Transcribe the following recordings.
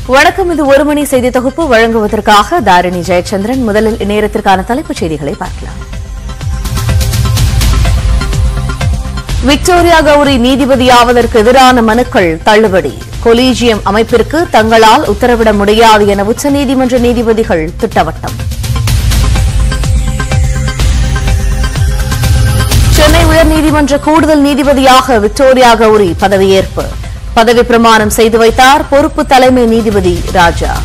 வணக்கம் இது ஒரு மணி செய்தி தொகுப்பு வழங்குவதற்காக தாரிணி ஜெயச்சந்திரன் முதலில் இந்நேரத்திற்கான தலைப்புச் செய்திகளை பார்க்கலாம் விக்டோரியா கௌரி நீதிபதியாவதற்கு எதிரான மனுக்கள் தள்ளுபடி கொலீஜியம் அமைப்பிற்கு தங்களால் உத்தரவிட முடியாது என உச்சநீதிமன்ற நீதிபதிகள் திட்டவட்டம் சென்னை உயர்நீதிமன்ற கூடுதல் நீதிபதியாக விக்டோரியா கௌரி பதவியேற்பு பதவி பிரமாணம் செய்து வைத்தார் பொறுப்பு தலைமை நீதிபதி ராஜா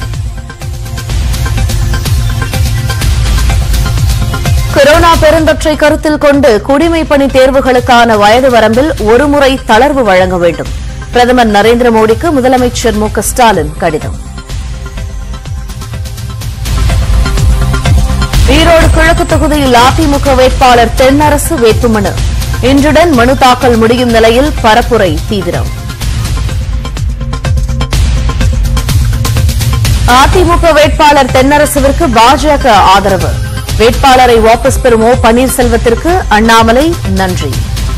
கொரோனா பெருந்தொற்றை கருத்தில் கொண்டு குடிமைப் பணி தேர்வுகளுக்கான வயது வரம்பில் ஒருமுறை தளர்வு வழங்க வேண்டும் பிரதமர் நரேந்திர மோடிக்கு முதலமைச்சர் மு க ஸ்டாலின் கடிதம் ஈரோடு கிழக்கு தொகுதியில் அதிமுக வேட்பாளர் தென்னரசு வேட்புமனு இன்றுடன் மனு தாக்கல் முடியும் நிலையில் பரப்புரை தீவிரம் அதிமுக வேட்பாளர் தென்னரசுவிற்கு பாஜக ஆதரவு வேட்பாளரை வாபஸ் பெறும் ஓ பன்னீர்செல்வத்திற்கு அண்ணாமலை நன்றி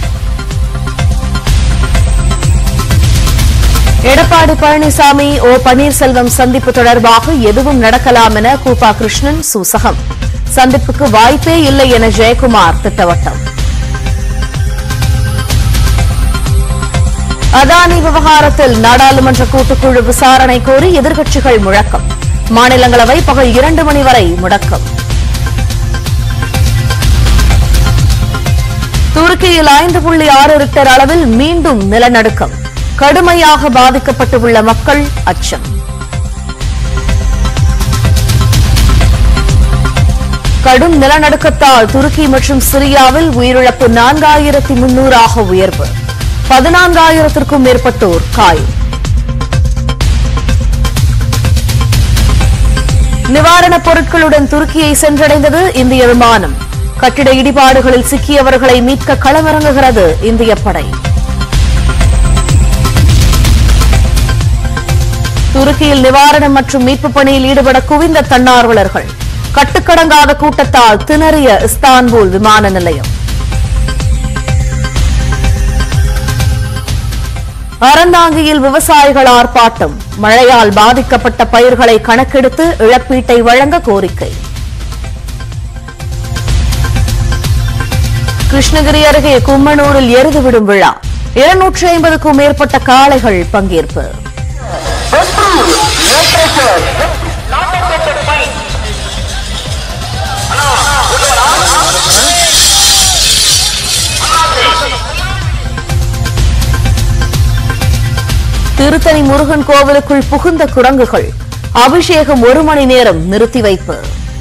எடப்பாடி பழனிசாமி ஓ பன்னீர்செல்வம் சந்திப்பு தொடர்பாக எதுவும் நடக்கலாம் என கூப்பா கிருஷ்ணன் சூசகம் சந்திப்புக்கு வாய்ப்பே இல்லை என ஜெயக்குமார் திட்டவட்டம் அதானி விவகாரத்தில் நாடாளுமன்ற கூட்டுக்குழு விசாரணை கோரி எதிர்க்கட்சிகள் முழக்கம் மாநிலங்களவை பகல் இரண்டு மணி வரை முடக்கம் துருக்கியில் ஐந்து புள்ளி ஆறு ரிக்டர் அளவில் மீண்டும் நிலநடுக்கம் கடுமையாக பாதிக்கப்பட்டுள்ள மக்கள் அச்சம் கடும் நிலநடுக்கத்தால் துருக்கி மற்றும் சிரியாவில் உயிரிழப்பு நான்காயிரத்தி முன்னூறாக உயர்வு பதினான்காயிரத்திற்கும் மேற்பட்டோர் காயம் நிவாரணப் பொருட்களுடன் துருக்கியை சென்றடைந்தது இந்திய விமானம் கட்டிட இடிபாடுகளில் சிக்கியவர்களை மீட்க களமிறங்குகிறது இந்திய படை துருக்கியில் நிவாரணம் மற்றும் மீட்புப் பணியில் ஈடுபட குவிந்த தன்னார்வலர்கள் கட்டுக்கடங்காத கூட்டத்தால் திணறிய இஸ்தான்புல் விமான நிலையம் அறந்தாங்கியில் விவசாயிகள் ஆர்ப்பாட்டம் மழையால் பாதிக்கப்பட்ட பயிர்களை கணக்கெடுத்து இழப்பீட்டை வழங்க கோரிக்கை கிருஷ்ணகிரி அருகே கும்மனூரில் எருது விடும் விழா இருநூற்றி ஐம்பதுக்கும் மேற்பட்ட காளைகள் பங்கேற்பு திருத்தணி முருகன் கோவிலுக்குள் புகுந்த குரங்குகள் அபிஷேகம் ஒரு மணி நேரம் நிறுத்தி வைப்பு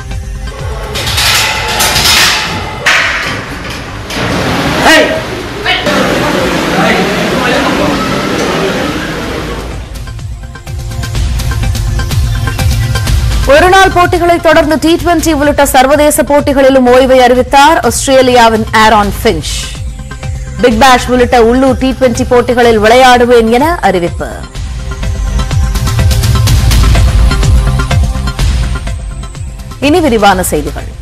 ஒருநாள் போட்டிகளை தொடர்ந்து டி டுவெண்டி உள்ளிட்ட சர்வதேச போட்டிகளிலும் ஓய்வை அறிவித்தார் ஆஸ்திரேலியாவின் ஆரான் பிஞ்ச் பிக் பேஷ் உள்ளிட்ட உள்ளூர் டி டுவெண்டி போட்டிகளில் விளையாடுவேன் என அறிவிப்பு இனி விரிவான செய்திகள்